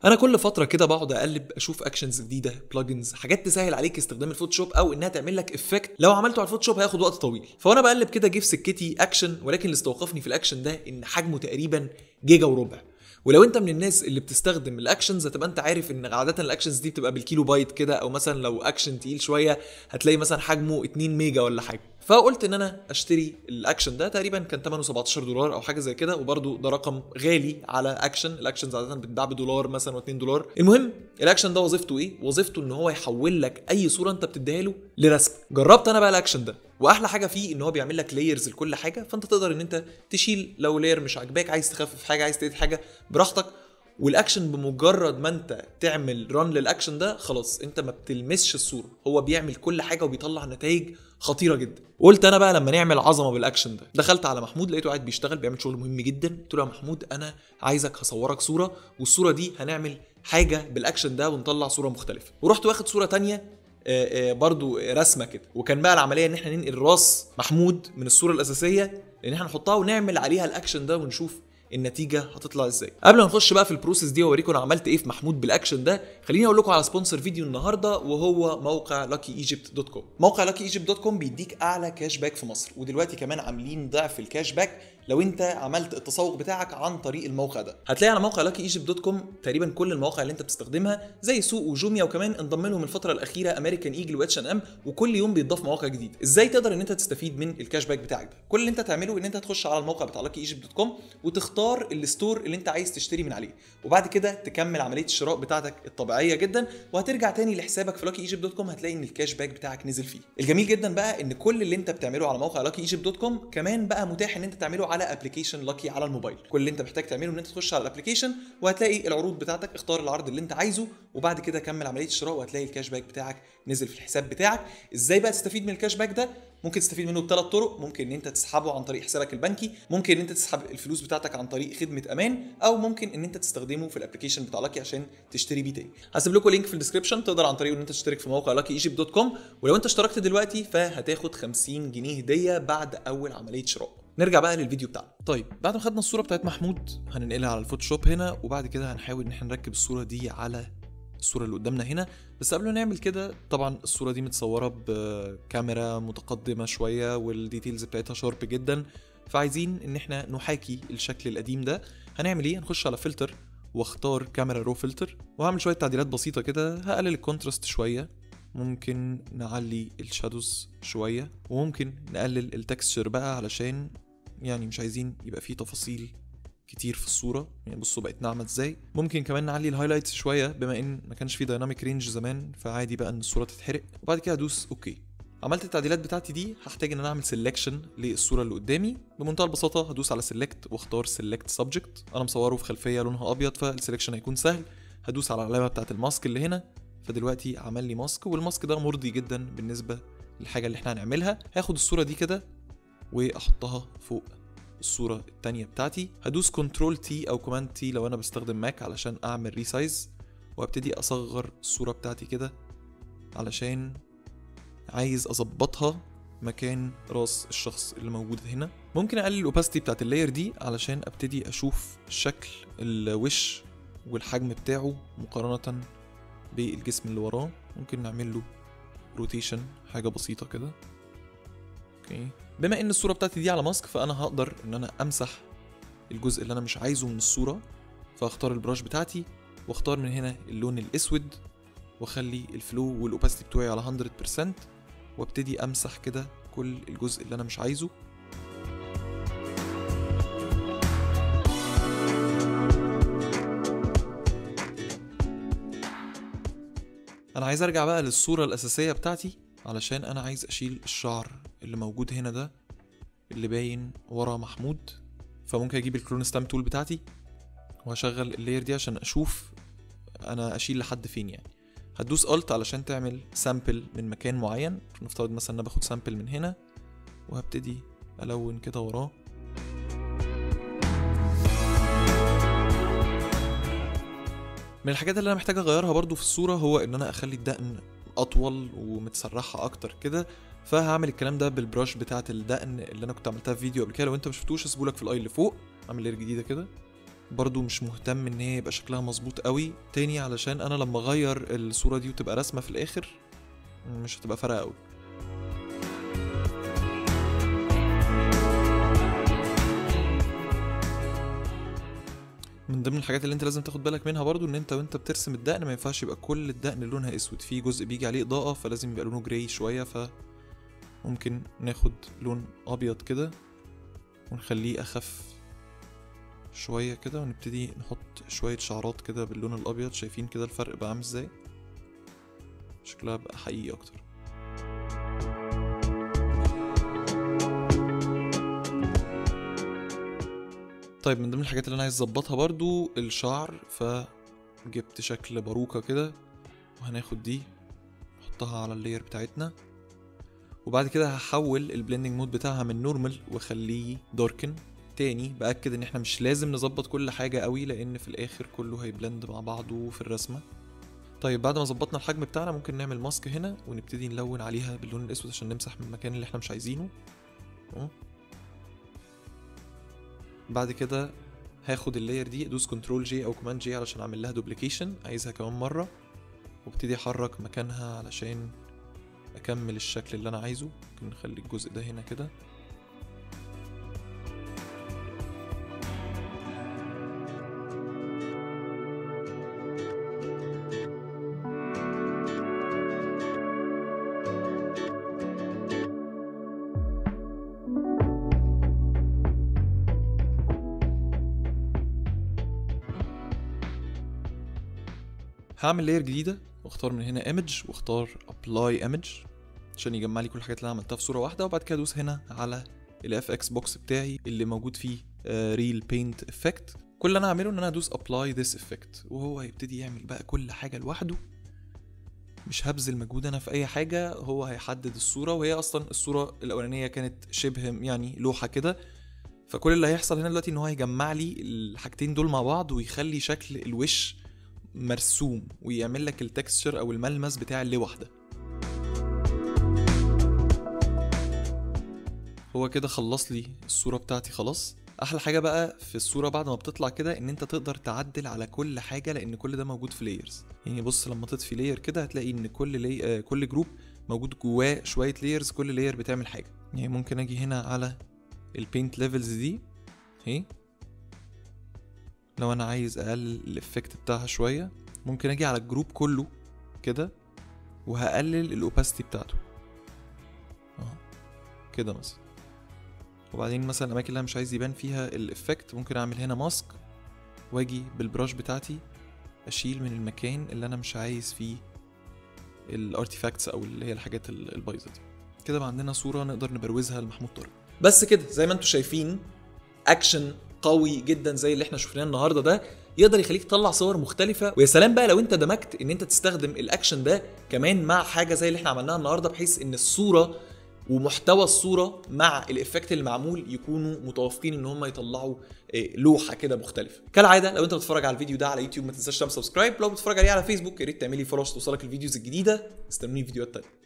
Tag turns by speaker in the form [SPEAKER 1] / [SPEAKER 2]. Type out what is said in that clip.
[SPEAKER 1] انا كل فتره كده بقعد اقلب اشوف اكشنز جديده بلجنز حاجات تسهل عليك استخدام الفوتوشوب او انها تعمل لك افكت لو عملته على الفوتوشوب هياخد وقت طويل فانا بقلب كده جه في سكتي اكشن ولكن اللي استوقفني في الاكشن ده ان حجمه تقريبا جيجا وربع ولو انت من الناس اللي بتستخدم الاكشنز هتبقى انت عارف ان عاده الاكشنز دي بتبقى بالكيلو بايت كده او مثلا لو اكشن تقيل شويه هتلاقي مثلا حجمه 2 ميجا ولا حاجه فقلت ان انا اشتري الاكشن ده تقريبا كان ثمنه 17 دولار او حاجه زي كده وبرده ده رقم غالي على اكشن الاكشنز عاده بتتباع بدولار مثلا و2 دولار المهم الاكشن ده وظيفته ايه وظيفته ان هو يحول لك اي صوره انت بتديها له لرسم جربت انا بقى الاكشن ده واحلى حاجه فيه ان هو بيعمل لك لايرز لكل حاجه فانت تقدر ان انت تشيل لو لاير مش عاجباك عايز تخفف حاجه عايز تزيد حاجه براحتك والاكشن بمجرد ما انت تعمل ران للاكشن ده خلاص انت ما بتلمسش الصوره هو بيعمل كل حاجه وبيطلع نتائج خطيره جدا قلت انا بقى لما نعمل عظمه بالاكشن ده دخلت على محمود لقيته قاعد بيشتغل بيعمل شغل مهم جدا قلت له يا محمود انا عايزك هصورك صوره والصوره دي هنعمل حاجه بالاكشن ده ونطلع صوره مختلفه ورحت واخد صوره تانية آه، آه، برضو رسمه كده وكان بقى العمليه ان احنا ننقل راس محمود من الصوره الاساسيه ان احنا نحطها ونعمل عليها الاكشن ده ونشوف النتيجه هتطلع ازاي قبل ما نخش بقى في البروسيس دي واوريكم انا عملت ايه في محمود بالاكشن ده خليني اقول لكم على سبونسر فيديو النهارده وهو موقع luckyegypt.com موقع luckyegypt.com بيديك اعلى كاش باك في مصر ودلوقتي كمان عاملين ضعف الكاش باك لو انت عملت التسوق بتاعك عن طريق الموقع ده هتلاقي على موقع luckyegypt.com تقريبا كل المواقع اللي انت بتستخدمها زي سوق وجوميا وكمان انضم لهم الفتره الاخيره امريكان ايجل واتش ان ام وكل يوم بيتضاف مواقع جديده ازاي تقدر ان انت تستفيد من الكاش باك بتاعك ده كل اللي انت تعمله ان انت تخش على الموقع بتاع luckyegypt.com وتختار الستور اللي انت عايز تشتري من عليه وبعد كده تكمل عمليه الشراء بتاعتك الطبيعيه جدا وهترجع تاني لحسابك في luckyegypt.com هتلاقي ان الكاش باك بتاعك نزل فيه الجميل جدا بقى ان كل اللي انت بتعمله على موقع luckyegypt.com كمان بقى متاح ان انت تعمله على ابلكيشن لاكي على الموبايل كل اللي انت محتاج تعمله ان انت تخش على الابلكيشن وهتلاقي العروض بتاعتك اختار العرض اللي انت عايزه وبعد كده كمل عمليه الشراء وهتلاقي الكاش باك بتاعك نزل في الحساب بتاعك ازاي بقى تستفيد من الكاش باك ده ممكن تستفيد منه بثلاث طرق ممكن ان انت تسحبه عن طريق حسابك البنكي ممكن ان انت تسحب الفلوس بتاعتك عن طريق خدمه امان او ممكن ان انت تستخدمه في الابلكيشن بتاع لاكي عشان تشتري بيه تاني هسيب لكم لينك في الديسكربشن تقدر عن طريقه ان انت تشترك في موقع لاكي ايجيبت دوت كوم ولو انت اشتركت دلوقتي فهتاخد 50 جنيه هديه بعد اول عمليه شراء نرجع بقى للفيديو بتاعنا طيب بعد ما خدنا الصوره بتاعت محمود هننقلها على الفوتوشوب هنا وبعد كده هنحاول ان احنا نركب الصوره دي على الصوره اللي قدامنا هنا بس قبل ما نعمل كده طبعا الصوره دي متصوره بكاميرا متقدمه شويه والديتيلز بتاعتها شارب جدا فعايزين ان احنا نحاكي الشكل القديم ده هنعمل ايه هنخش على فلتر واختار كاميرا رو فلتر وهعمل شويه تعديلات بسيطه كده هقلل الكونتراست شويه ممكن نعلي الشادوز شويه وممكن نقلل التكستشر بقى علشان يعني مش عايزين يبقى فيه تفاصيل كتير في الصوره يعني بصوا بقت ناعمه ازاي ممكن كمان نعلي الهايلايتس شويه بما ان ما كانش فيه دايناميك رينج زمان فعادي بقى ان الصوره تتحرق وبعد كده ادوس اوكي عملت التعديلات بتاعتي دي هحتاج ان انا اعمل سيلكشن للصوره اللي قدامي بمنتهى البساطه هدوس على سيلكت واختار سيلكت سبجكت انا مصوره في خلفيه لونها ابيض فالسيلكشن هيكون سهل هدوس على العلامه بتاعت الماسك اللي هنا فدلوقتي عمل لي ماسك والماسك ده مرضي جدا بالنسبه للحاجه اللي احنا هنعملها هاخد الصوره دي كده واحطها فوق الصورة التانية بتاعتي هدوس كنترول تي او كوماند تي لو انا بستخدم ماك علشان اعمل ريسايز وابتدي اصغر الصورة بتاعتي كده علشان عايز اظبطها مكان راس الشخص اللي موجود هنا ممكن اقلل الاوباستي بتاعت اللاير دي علشان ابتدي اشوف شكل الوش والحجم بتاعه مقارنة بالجسم اللي وراه ممكن نعمل له روتيشن حاجة بسيطة كده اوكي بما ان الصوره بتاعتي دي على ماسك فانا هقدر ان انا امسح الجزء اللي انا مش عايزه من الصوره فاختار البراش بتاعتي واختار من هنا اللون الاسود واخلي الفلو والاوباستي بتوعي على 100% وابتدي امسح كده كل الجزء اللي انا مش عايزه انا عايز ارجع بقى للصوره الاساسيه بتاعتي علشان انا عايز اشيل الشعر اللي موجود هنا ده اللي باين ورا محمود فممكن اجيب الكلون ستام تول بتاعتي وهشغل اللاير دي عشان اشوف انا اشيل لحد فين يعني هتدوس الت علشان تعمل سامبل من مكان معين نفترض مثلا انا باخد سامبل من هنا وهبتدي الون كده وراه من الحاجات اللي انا محتاج اغيرها برضو في الصوره هو ان انا اخلي الدقن اطول ومتسرحه اكتر كده فهعمل الكلام ده بالبراش بتاعه الدقن اللي انا كنت عملتها في فيديو قبل كده لو انت ما شفتوش اسيبهولك في الاي اللي فوق اعمل لير جديده كده برضو مش مهتم ان هي يبقى شكلها مظبوط قوي تاني علشان انا لما اغير الصورة دي وتبقى رسمة في الاخر مش هتبقى فارقة قوي من ضمن الحاجات اللي انت لازم تاخد بالك منها برضو ان انت وانت بترسم الدقن ما ينفعش يبقى كل الدقن لونها اسود في جزء بيجي عليه اضاءة فلازم يبقى لونه جراي شوية ف ممكن ناخد لون ابيض كده ونخليه اخف شوية كده ونبتدي نحط شوية شعرات كده باللون الابيض شايفين كده الفرق بقى عامل ازاي شكلها بقى حقيقي اكتر طيب من ضمن الحاجات اللي انا عايز اظبطها برضو الشعر فجبت شكل باروكة كده وهناخد دي نحطها على اللاير بتاعتنا وبعد كده هحول البلندنج مود بتاعها من نورمال واخليه داركن تاني باكد ان احنا مش لازم نظبط كل حاجه قوي لان في الاخر كله هيبلند مع بعضه في الرسمه طيب بعد ما ظبطنا الحجم بتاعنا ممكن نعمل ماسك هنا ونبتدي نلون عليها باللون الاسود عشان نمسح من المكان اللي احنا مش عايزينه أهو. بعد كده هاخد اللاير دي ادوس كنترول جي او كوماند جي علشان اعمل لها دوبليكيشن عايزها كمان مره وابتدي احرك مكانها علشان اكمل الشكل اللي انا عايزه ممكن نخلي الجزء ده هنا كده هعمل لاير جديده واختار من هنا ايمج واختار ابلاي ايمج عشان يجمع لي كل الحاجات اللي انا عملتها في صوره واحده وبعد كده ادوس هنا على الاف اكس بوكس بتاعي اللي موجود فيه ريل بينت افكت كل اللي انا هعمله ان انا ادوس ابلاي ذس افكت وهو هيبتدي يعمل بقى كل حاجه لوحده مش هبذل مجهود انا في اي حاجه هو هيحدد الصوره وهي اصلا الصوره الاولانيه كانت شبه يعني لوحه كده فكل اللي هيحصل هنا دلوقتي ان هو هيجمع لي الحاجتين دول مع بعض ويخلي شكل الوش مرسوم ويعمل لك التكستشر او الملمس بتاع اللوح ده هو كده خلص لي الصورة بتاعتي خلاص احلى حاجة بقى في الصورة بعد ما بتطلع كده ان انت تقدر تعدل على كل حاجة لان كل ده موجود في لايرز يعني بص لما تطفي لاير كده هتلاقي ان كل لي... آه كل جروب موجود جواه شوية لايرز كل لاير بتعمل حاجة يعني ممكن اجي هنا على البينت ليفلز دي اهي لو انا عايز اقلل الافكت بتاعها شويه ممكن اجي على الجروب كله كده وهقلل الاوباسيتي بتاعته اهو كده مثلا وبعدين مثلا الاماكن اللي انا مش عايز يبان فيها الافكت ممكن اعمل هنا ماسك واجي بالبراش بتاعتي اشيل من المكان اللي انا مش عايز فيه الارتيفاكتس او اللي هي الحاجات البايظه دي كده بقى عندنا صوره نقدر نبروزها لمحمود طارق بس كده زي ما انتم شايفين اكشن قوي جدا زي اللي احنا شفناه النهارده ده يقدر يخليك تطلع صور مختلفة ويا سلام بقى لو انت دمجت ان انت تستخدم الاكشن ده كمان مع حاجة زي اللي احنا عملناها النهارده بحيث ان الصورة ومحتوى الصورة مع الافكت اللي معمول يكونوا متوافقين ان هم يطلعوا لوحة كده مختلفة. كالعادة لو انت بتتفرج على الفيديو ده على يوتيوب ما تنساش تعمل سبسكرايب، لو بتتفرج عليه على فيسبوك يا ريت تعملي فولو توصلك الفيديوز الجديدة، استنوني في فيديوهات تانية.